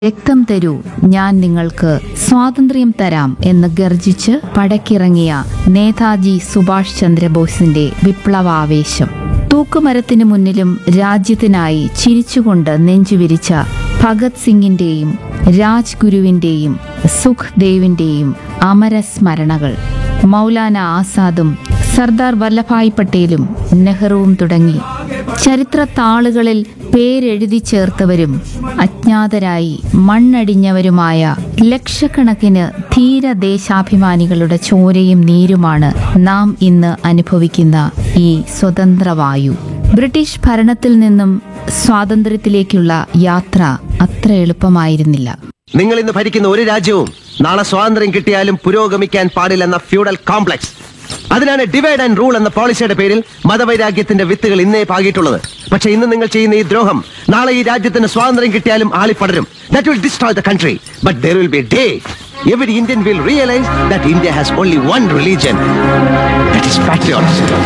രക്തം തരൂ ഞാൻ നിങ്ങൾക്ക് സ്വാതന്ത്ര്യം തരാം എന്ന് ഗർജിച്ച് പടക്കിറങ്ങിയ നേതാജി സുഭാഷ് ചന്ദ്രബോസിന്റെ വിപ്ലവാവേശം തൂക്കുമരത്തിന് മുന്നിലും രാജ്യത്തിനായി ചിരിച്ചുകൊണ്ട് നെഞ്ചുവിരിച്ച ഭഗത് സിംഗിന്റെയും രാജ്ഗുരുവിന്റെയും സുഖ്ദേവിന്റെയും അമരസ്മരണകൾ മൗലാന ആസാദും സർദാർ വല്ലഭായ് പട്ടേലും നെഹ്റുവും തുടങ്ങി ചരിത്ര താളുകളിൽ പേരെഴുതി ചേർത്തവരും അജ്ഞാതരായി മണ്ണടിഞ്ഞവരുമായ ലക്ഷക്കണക്കിന് ധീരദേശാഭിമാനികളുടെ ചോരയും നീരുമാണ് നാം ഇന്ന് അനുഭവിക്കുന്ന ഈ സ്വതന്ത്രവായു ബ്രിട്ടീഷ് ഭരണത്തിൽ നിന്നും സ്വാതന്ത്ര്യത്തിലേക്കുള്ള യാത്ര അത്ര എളുപ്പമായിരുന്നില്ല നിങ്ങൾ ഇന്ന് ഭരിക്കുന്ന ഒരു രാജ്യവും നാളെ സ്വാതന്ത്ര്യം കിട്ടിയാലും പുരോഗമിക്കാൻ പാടില്ലെന്ന ഫ്യൂഡൽ കോംപ്ലക്സ് അതിനാണ് ഡിവൈഡ് ആൻഡ് റൂൾ എന്ന പോളിസിയുടെ പേരിൽ മതവൈരാഗ്യത്തിന്റെ വിത്തുകൾ ഇന്നേ പാകിയിട്ടുള്ളത് പക്ഷെ ഇന്ന് നിങ്ങൾ ചെയ്യുന്ന ഈ ദ്രോഹം നാളെ ഈ രാജ്യത്തിന് സ്വാതന്ത്ര്യം കിട്ടിയാലും ആളിപ്പടരും that will destroy the country but there will be day every Indian will realise that India has only one religion that is patriotism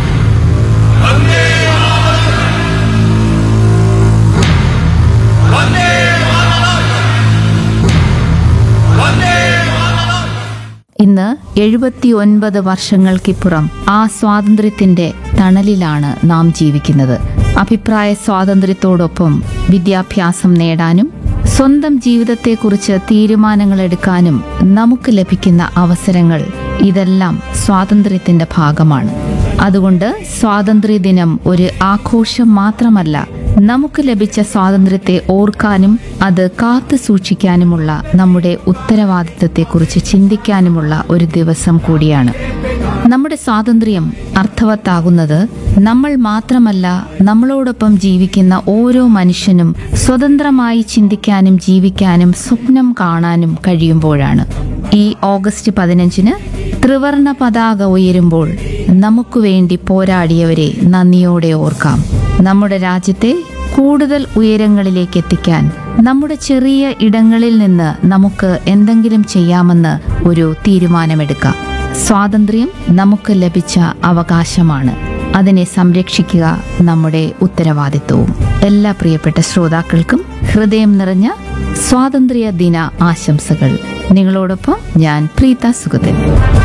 ഇന്ന് എഴുപത്തിയൊൻപത് വർഷങ്ങൾക്കിപ്പുറം ആ സ്വാതന്ത്ര്യത്തിന്റെ തണലിലാണ് നാം ജീവിക്കുന്നത് അഭിപ്രായ സ്വാതന്ത്ര്യത്തോടൊപ്പം വിദ്യാഭ്യാസം നേടാനും സ്വന്തം ജീവിതത്തെക്കുറിച്ച് തീരുമാനങ്ങൾ എടുക്കാനും നമുക്ക് ലഭിക്കുന്ന അവസരങ്ങൾ ഇതെല്ലാം സ്വാതന്ത്ര്യത്തിന്റെ ഭാഗമാണ് അതുകൊണ്ട് സ്വാതന്ത്ര്യദിനം ഒരു ആഘോഷം മാത്രമല്ല നമുക്ക് ലഭിച്ച സ്വാതന്ത്ര്യത്തെ ഓർക്കാനും അത് കാത്തു സൂക്ഷിക്കാനുമുള്ള നമ്മുടെ ഉത്തരവാദിത്തത്തെക്കുറിച്ച് ചിന്തിക്കാനുമുള്ള ഒരു ദിവസം കൂടിയാണ് നമ്മുടെ സ്വാതന്ത്ര്യം അർത്ഥവത്താകുന്നത് നമ്മൾ മാത്രമല്ല നമ്മളോടൊപ്പം ജീവിക്കുന്ന ഓരോ മനുഷ്യനും സ്വതന്ത്രമായി ചിന്തിക്കാനും ജീവിക്കാനും സ്വപ്നം കാണാനും കഴിയുമ്പോഴാണ് ഈ ഓഗസ്റ്റ് പതിനഞ്ചിന് ത്രിവർണ പതാക ഉയരുമ്പോൾ നമുക്ക് വേണ്ടി പോരാടിയവരെ നന്ദിയോടെ ഓർക്കാം നമ്മുടെ രാജ്യത്തെ കൂടുതൽ ഉയരങ്ങളിലേക്ക് എത്തിക്കാൻ നമ്മുടെ ചെറിയ ഇടങ്ങളിൽ നിന്ന് നമുക്ക് എന്തെങ്കിലും ചെയ്യാമെന്ന് ഒരു തീരുമാനമെടുക്കാം സ്വാതന്ത്ര്യം നമുക്ക് ലഭിച്ച അവകാശമാണ് അതിനെ സംരക്ഷിക്കുക നമ്മുടെ ഉത്തരവാദിത്വവും എല്ലാ പ്രിയപ്പെട്ട ശ്രോതാക്കൾക്കും ഹൃദയം നിറഞ്ഞ സ്വാതന്ത്ര്യ ദിന ആശംസകൾ നിങ്ങളോടൊപ്പം ഞാൻ പ്രീത സുഗതൻ